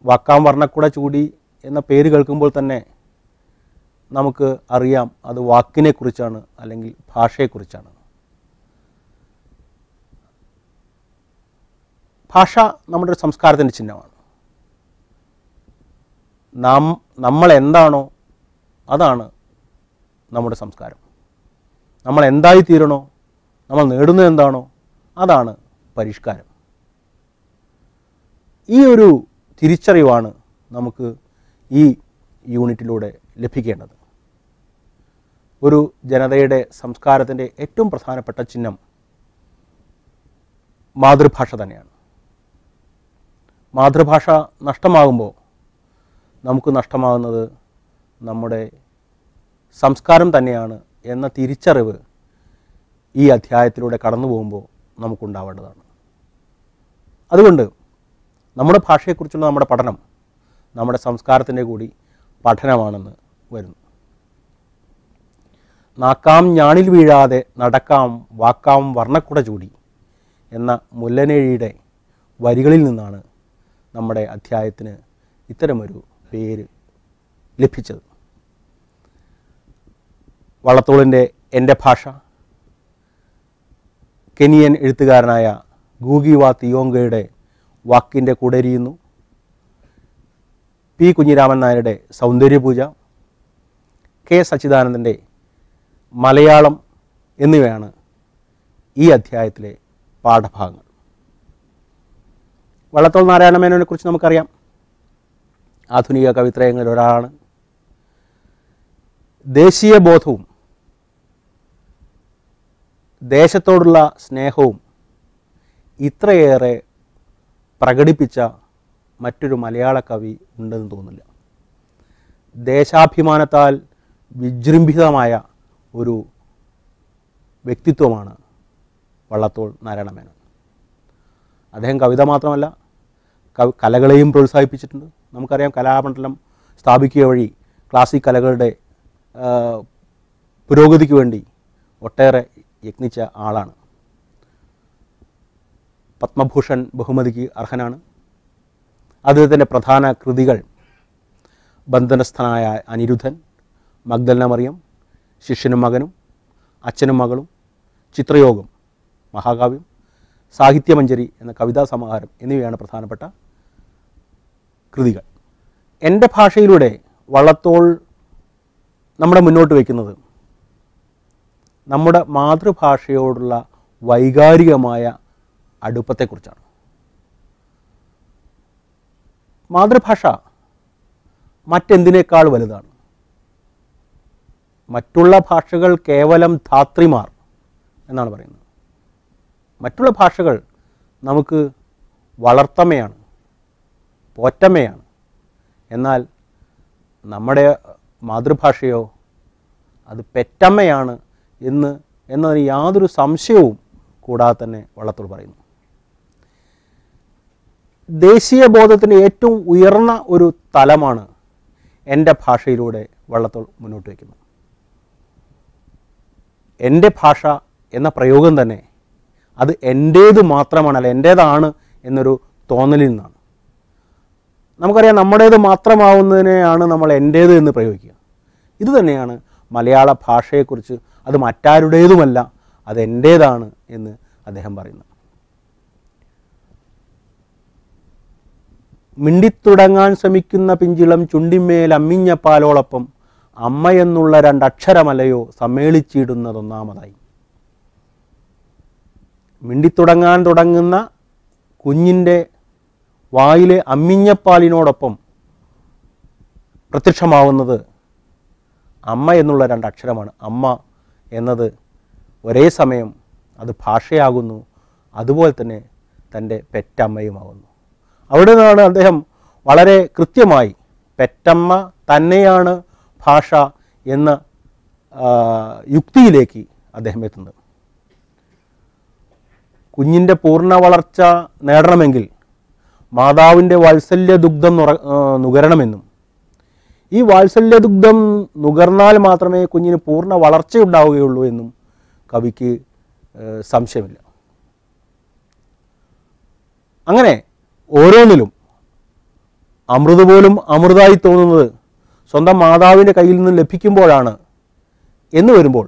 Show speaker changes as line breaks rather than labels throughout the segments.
വാക്കാം വർണ്ണക്കുട ചൂടി എന്ന പേര് കേൾക്കുമ്പോൾ തന്നെ നമുക്ക് അറിയാം അത് വാക്കിനെക്കുറിച്ചാണ് അല്ലെങ്കിൽ ഭാഷയെക്കുറിച്ചാണ് ഭാഷ നമ്മുടെ ഒരു സംസ്കാരത്തിൻ്റെ ചിഹ്നമാണ് നാം നമ്മൾ എന്താണോ അതാണ് നമ്മുടെ സംസ്കാരം നമ്മൾ എന്തായി തീരണോ നമ്മൾ നേടുന്നത് എന്താണോ അതാണ് പരിഷ്കാരം ഈ ഒരു തിരിച്ചറിവാണ് നമുക്ക് ഈ യൂണിറ്റിലൂടെ ലഭിക്കേണ്ടത് ഒരു ജനതയുടെ സംസ്കാരത്തിൻ്റെ ഏറ്റവും പ്രധാനപ്പെട്ട ചിഹ്നം മാതൃഭാഷ തന്നെയാണ് മാതൃഭാഷ നഷ്ടമാകുമ്പോൾ നമുക്ക് നഷ്ടമാകുന്നത് നമ്മുടെ സംസ്കാരം തന്നെയാണ് എന്ന തിരിച്ചറിവ് ഈ അധ്യായത്തിലൂടെ കടന്നു പോകുമ്പോൾ നമുക്കുണ്ടാവേണ്ടതാണ് അതുകൊണ്ട് നമ്മുടെ ഭാഷയെക്കുറിച്ചുള്ള നമ്മുടെ പഠനം നമ്മുടെ സംസ്കാരത്തിൻ്റെ കൂടി പഠനമാണെന്ന് വരുന്നു നാക്കാം ഞാണിൽ വീഴാതെ നടക്കാം വാക്കാം വർണ്ണക്കുട ചൂടി എന്ന മുല്ലനേഴിയുടെ വരികളിൽ നിന്നാണ് നമ്മുടെ അധ്യായത്തിന് ഇത്തരമൊരു പേര് ലഭിച്ചത് വള്ളത്തോളിൻ്റെ എൻ്റെ ഭാഷ കെനിയൻ എഴുത്തുകാരനായ ഗൂഗിവ തിയോങ്കയുടെ വാക്കിൻ്റെ കൂടെരിയുന്നു പി കുഞ്ഞിരാമൻ നായരുടെ സൗന്ദര്യപൂജ കെ സച്ചിദാനന്ദൻ്റെ മലയാളം എന്നിവയാണ് ഈ അധ്യായത്തിലെ പാഠഭാഗങ്ങൾ വള്ളത്തോൾ നാരായണ മേനോനെ കുറിച്ച് നമുക്കറിയാം ആധുനിക കവിത്രയങ്ങളിൽ ഒരാളാണ് ദേശീയ ബോധവും ദേശത്തോടുള്ള സ്നേഹവും ഇത്രയേറെ പ്രകടിപ്പിച്ച മറ്റൊരു മലയാള കവി ഉണ്ടെന്ന് തോന്നില്ല ദേശാഭിമാനത്താൽ വിജൃംഭിതമായ ഒരു വ്യക്തിത്വമാണ് വള്ളത്തോൾ നാരായണ മേനോൻ അദ്ദേഹം കവിത മാത്രമല്ല കവി കലകളെയും പ്രോത്സാഹിപ്പിച്ചിട്ടുണ്ട് നമുക്കറിയാം കലാമണ്ഡലം സ്ഥാപിക്കുക വഴി ക്ലാസിക് കലകളുടെ ആ, പുരോഗതിക്ക് വേണ്ടി ഒട്ടേറെ യത്നിച്ച ആളാണ് പത്മഭൂഷൺ ബഹുമതിക്ക് അർഹനാണ് അദ്ദേഹത്തിൻ്റെ പ്രധാന കൃതികൾ ബന്ധനസ്ഥനായ അനിരുദ്ധൻ മഗ്ദലന മറിയം ശിഷ്യനും മകനും അച്ഛനും മകളും ചിത്രയോഗം മഹാകാവ്യം സാഹിത്യമഞ്ജരി എന്ന കവിതാ സമാഹാരം എന്നിവയാണ് പ്രധാനപ്പെട്ട കൃതികൾ എൻ്റെ ഭാഷയിലൂടെ വള്ളത്തോൾ നമ്മുടെ മുന്നോട്ട് വയ്ക്കുന്നത് നമ്മുടെ മാതൃഭാഷയോടുള്ള വൈകാരികമായ അടുപ്പത്തെക്കുറിച്ചാണ് മാതൃഭാഷ മറ്റെന്തിനേക്കാൾ വലുതാണ് മറ്റുള്ള ഭാഷകൾ കേവലം ധാത്രിമാർ എന്നാണ് പറയുന്നത് മറ്റുള്ള ഭാഷകൾ നമുക്ക് വളർത്തമ്മയാണ് പോറ്റമ്മയാണ് എന്നാൽ നമ്മുടെ മാതൃഭാഷയോ അത് പെറ്റമ്മയാണ് എന്ന് എന്നതിന് യാതൊരു സംശയവും കൂടാതെ തന്നെ വള്ളത്തോൾ പറയുന്നു ദേശീയ ബോധത്തിൻ്റെ ഏറ്റവും ഉയർന്ന ഒരു തലമാണ് എൻ്റെ ഭാഷയിലൂടെ വള്ളത്തോൾ മുന്നോട്ട് വയ്ക്കുന്നത് എൻ്റെ ഭാഷ എന്ന പ്രയോഗം തന്നെ അത് എൻ്റേത് മാത്രമാണ് അല്ല എൻ്റേതാണ് എന്നൊരു തോന്നലിൽ നിന്നാണ് നമുക്കറിയാം നമ്മുടേത് മാത്രമാവുന്നതിനെയാണ് നമ്മൾ എൻ്റേത് എന്ന് പ്രയോഗിക്കുക ഇത് തന്നെയാണ് മലയാള ഭാഷയെക്കുറിച്ച് അത് മറ്റാരുടേതുമല്ല അത് എൻ്റേതാണ് എന്ന് അദ്ദേഹം പറയുന്നു മിണ്ടിത്തുടങ്ങാൻ ശ്രമിക്കുന്ന പിഞ്ചിളം ചുണ്ടിന്മേൽ അമ്മിഞ്ഞ പാലോളൊപ്പം അമ്മ എന്നുള്ള രണ്ടക്ഷരമലയോ സമ്മേളിച്ചിടുന്നതൊന്നാമതായി മിണ്ടിത്തുടങ്ങാൻ തുടങ്ങുന്ന കുഞ്ഞിൻ്റെ വായിലെ അമ്മിഞ്ഞപ്പാലിനോടൊപ്പം പ്രത്യക്ഷമാവുന്നത് അമ്മ എന്നുള്ള രണ്ടക്ഷരമാണ് അമ്മ എന്നത് ഒരേ സമയം അത് ഭാഷയാകുന്നു അതുപോലെ തന്നെ തൻ്റെ പെറ്റമ്മയുമാകുന്നു അവിടെ നിന്നാണ് അദ്ദേഹം വളരെ കൃത്യമായി പെറ്റമ്മ തന്നെയാണ് ഭാഷ എന്ന ആ, യുക്തിയിലേക്ക് അദ്ദേഹം എത്തുന്നത് കുഞ്ഞിൻ്റെ പൂർണ്ണ വളർച്ച നേടണമെങ്കിൽ മാതാവിൻ്റെ വാത്സല്യ ദുഗ്ധം നുറ ആ, നുകരണമെന്നും ഈ വാത്സല്യ ദുഗ്ധം നുകർന്നാൽ മാത്രമേ കുഞ്ഞിന് പൂർണ്ണ വളർച്ചയുണ്ടാവുകയുള്ളൂ എന്നും കവിക്ക് ഏഹ്, സംശയമില്ല അങ്ങനെ ഓരോന്നിലും അമൃത് പോലും അമൃതായി തോന്നുന്നത് സ്വന്തം മാതാവിൻ്റെ കയ്യിൽ നിന്ന് ലഭിക്കുമ്പോഴാണ് എന്ന് വരുമ്പോൾ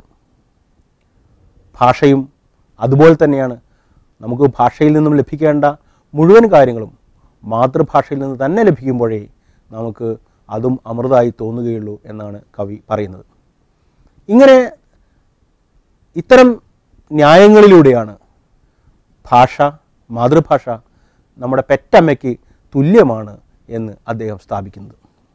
ഭാഷയും അതുപോലെ തന്നെയാണ് നമുക്ക് ഭാഷയിൽ നിന്നും ലഭിക്കേണ്ട മുഴുവൻ കാര്യങ്ങളും മാതൃഭാഷയിൽ നിന്ന് തന്നെ ലഭിക്കുമ്പോഴേ നമുക്ക് അതും അമൃതായി തോന്നുകയുള്ളൂ എന്നാണ് കവി പറയുന്നത് ഇങ്ങനെ ഇത്തരം ന്യായങ്ങളിലൂടെയാണ് ഭാഷ മാതൃഭാഷ നമ്മുടെ പെറ്റമ്മയ്ക്ക് തുല്യമാണ് എന്ന് അദ്ദേഹം സ്ഥാപിക്കുന്നത്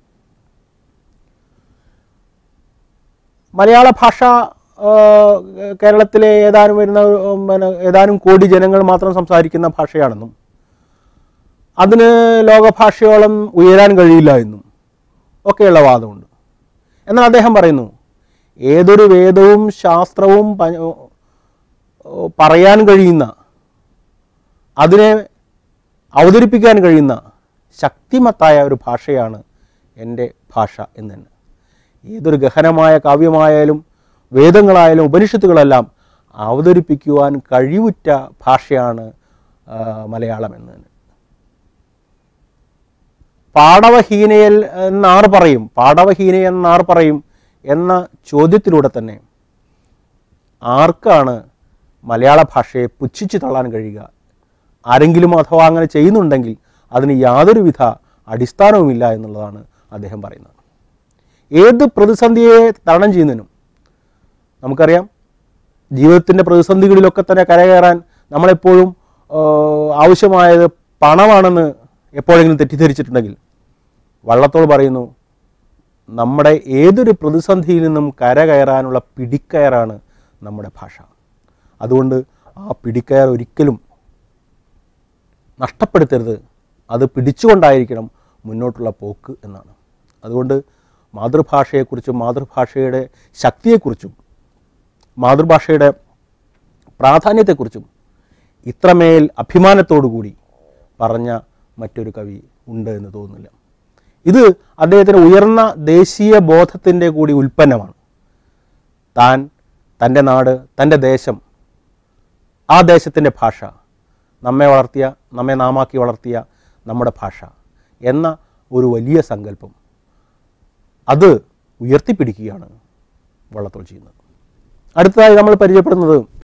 മലയാള ഭാഷ ആ, കേരളത്തിലെ ഏതാനും വരുന്ന ഉം, പിന്നെ ഏതാനും കോടി ജനങ്ങൾ മാത്രം സംസാരിക്കുന്ന ഭാഷയാണെന്നും അതിന് ലോകഭാഷയോളം ഉയരാൻ കഴിയില്ല എന്നും ഒക്കെയുള്ള വാദമുണ്ട് എന്നാൽ അദ്ദേഹം പറയുന്നു ഏതൊരു വേദവും ശാസ്ത്രവും പ- ഓ, പറയാൻ കഴിയുന്ന അതിനെ അവതരിപ്പിക്കാൻ കഴിയുന്ന ശക്തിമത്തായ ഒരു ഭാഷയാണ് എൻ്റെ ഭാഷ എന്ന് തന്നെ ഏതൊരു ഗഹനമായ കാവ്യമായാലും വേദങ്ങളായാലും ഉപനിഷത്തുകളെല്ലാം അവതരിപ്പിക്കുവാൻ കഴിവുറ്റ ഭാഷയാണ് ആ, മലയാളം എന്ന് തന്നെ പാടവഹീനയൽ എന്നാർ പറയും പാടവഹീന എന്നാർ പറയും എന്ന ചോദ്യത്തിലൂടെ തന്നെ ആർക്കാണ് മലയാള ഭാഷയെ പുച്ഛിച്ച് തള്ളാൻ കഴിയുക ആരെങ്കിലും അഥവാ അങ്ങനെ ചെയ്യുന്നുണ്ടെങ്കിൽ അതിന് യാതൊരുവിധ അടിസ്ഥാനവുമില്ല എന്നുള്ളതാണ് അദ്ദേഹം പറയുന്നത് ഏത് പ്രതിസന്ധിയെ തരണം ചെയ്യുന്നതിനും നമുക്കറിയാം ജീവിതത്തിൻ്റെ പ്രതിസന്ധികളിലൊക്കെ തന്നെ കരകയറാൻ നമ്മളെപ്പോഴും ആ, ആവശ്യമായത് പണമാണെന്ന് എപ്പോഴെങ്കിലും തെറ്റിദ്ധരിച്ചിട്ടുണ്ടെങ്കിൽ വള്ളത്തോൾ പറയുന്നു നമ്മുടെ ഏതൊരു പ്രതിസന്ധിയിൽ നിന്നും കരകയറാനുള്ള പിടിക്കയറാണ് നമ്മുടെ ഭാഷ അതുകൊണ്ട് ആ പിടിക്കയർ ഒരിക്കലും നഷ്ടപ്പെടുത്തരുത് അത് പിടിച്ചുകൊണ്ടായിരിക്കണം മുന്നോട്ടുള്ള പോക്ക് എന്നാണ് അതുകൊണ്ട് മാതൃഭാഷയെക്കുറിച്ചും മാതൃഭാഷയുടെ ശക്തിയെക്കുറിച്ചും മാതൃഭാഷയുടെ പ്രാധാന്യത്തെക്കുറിച്ചും ഇത്രമേൽ അഭിമാനത്തോടു കൂടി പറഞ്ഞ മറ്റൊരു കവി ഉണ്ട് എന്ന് തോന്നുന്നില്ല ഇത് അദ്ദേഹത്തിന് ഉയർന്ന ദേശീയ ബോധത്തിൻ്റെ കൂടി ഉൽപ്പന്നമാണ് താൻ തൻ്റെ നാട് തൻ്റെ ദേശം ആ ദേശത്തിൻ്റെ ഭാഷ നമ്മെ വളർത്തിയ നമ്മെ നാമാക്കി വളർത്തിയ നമ്മുടെ ഭാഷ എന്ന ഒരു വലിയ സങ്കല്പം അത് ഉയർത്തിപ്പിടിക്കുകയാണ് വള്ളത്തോൾ ചെയ്യുന്നത് അടുത്തതായി നമ്മൾ പരിചയപ്പെടുന്നത്